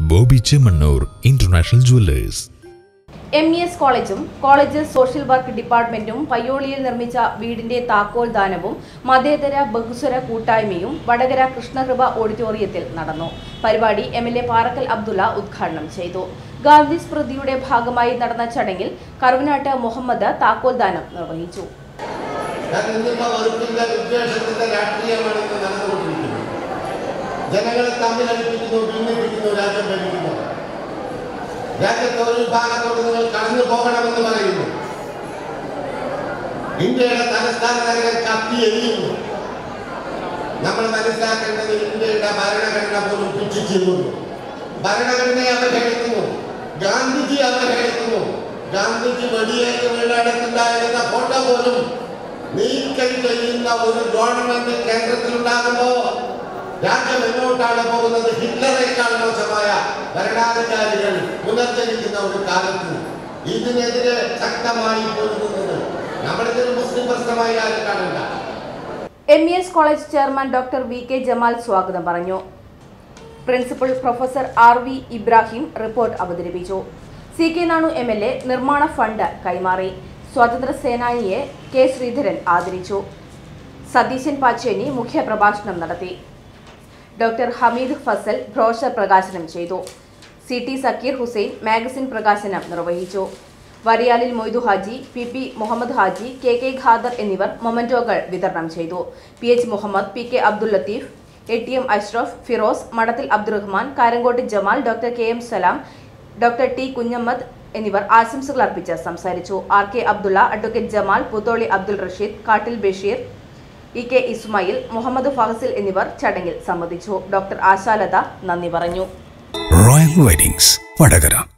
Bobby Chemmanur international jewellers M E S കോളേജും college social work ഡിപ്പാർട്ട്മെന്റും പയ്യോളിയിൽ നിർമ്മിച്ച വീടിന്റെ താക്കോൽ ദാനവും മതേതര ബഹുസ്വര കൂട്ടായ്മയും വടകര കൃഷ്ണകൃപ ഓഡിറ്റോറിയത്തിൽ നടന്നു പരിപാടി M L A Parakkal Abdulla ഉദ്ഘാടനം ചെയ്തു ഗാന്ധി സ്മൃതിയുടെ ഭാഗമായി നടന്ന ചടങ്ങിൽ കറുവനാട്ട് മുഹമ്മദ് താക്കോൽ ദാനം നിർവഹിച്ചു കാരണം ഇന്നിപ്പോ വെറുപ്പിന്റെ വിദ്വേഷത്തിന്റെ രാഷ്ട്രീയമാണ് ഇന്ന് നടന്നുകൊണ്ടിരിക്കുന്നത് ജനങ്ങളെ തമ്മിലടിപ്പിക്കുന്നു ഭിന്നിപ്പിക്കുന്നു രാജ്യം ഭരിക്കുന്നു രാജ്യത്തെ ഒരു വിഭാഗത്തോട് നിങ്ങൾ കടന്നു പോകണമെന്ന് പറയുന്നു ഇന്ത്യയുടെ തലസ്ഥാന നഗരം കത്തി എരിയുന്നു നമ്മൾ മനസ്സിലാക്കേണ്ടത് ഇന്ത്യയുടെ ഭരണഘടന പോലും പുച്ഛിച്ചിരുന്നു ഭരണഘടനയെ അവഹേളിക്കുന്നു ഗാന്ധിജി അവഹേളിക്കുന്നു ഗാന്ധിജി വെടിയേറ്റ് വീഴടക്കില്ല എന്ന ഫോട്ടോ പോലും നീക്കം ചെയ്യുന്ന ഒരു ഗവൺമെന്റ് കേന്ദ്രത്തിലുണ്ടാകുമ്പോ രാജ്യം എങ്ങോട്ടാണ് പോകുന്നത് ഹിറ്റ്ലറേക്കാൾ മോശമായ ഭരണാധികാരികൾ പുനർജനിക്കുന്ന ഒരു കാലത്ത് ഇതിനെതിരെ ശക്തമായി പൊരുതുന്നത് നമ്മളിതൊരു മുസ്ലിം പ്രശ്നമായി ആരും കാണില്ല M E S college chairman doctor V K Jamal സ്വാഗതം പറഞ്ഞു principal professor R V Ibrahim report അവതരിപ്പിച്ചു C K Nanu M L A നിർമ്മാണ ഫണ്ട് കൈമാറി സ്വാതന്ത്ര്യ സേനാനിയെ കെ ശ്രീധരൻ ആദരിച്ചു സതീശൻ പാച്ചേനി മുഖ്യപ്രഭാഷണം നടത്തി ഡോക്ടർ ഹമീദ് ഫസൽ ബ്രോഷർ പ്രകാശനം ചെയ്തു C T Zakir Hussain magazine പ്രകാശനം നിർവഹിച്ചു Variyalil Moidu Haji P P Muhammad Haji K K Khader എന്നിവർ മൊമന്റോകൾ വിതരണം ചെയ്തു P H Muhammad P K Abdul Latheef A T M Ashraf Firoz Madathil Abdurahman Karangott Jamal doctor K M Salam doctor T Kunhammad എന്നിവർ ആശംസകൾ അർപ്പിച്ച് സംസാരിച്ചു R K Abdulla advocate Jamal Putholi Abdul Rasheed Kattil Basheer E K Ismail Muhammad Fahasil എന്നിവർ ചടങ്ങിൽ സംബന്ധിച്ചു ഡോക്ടർ ആശാലത നന്ദി പറഞ്ഞു റോയൽ വെഡിങ്സ് വടകര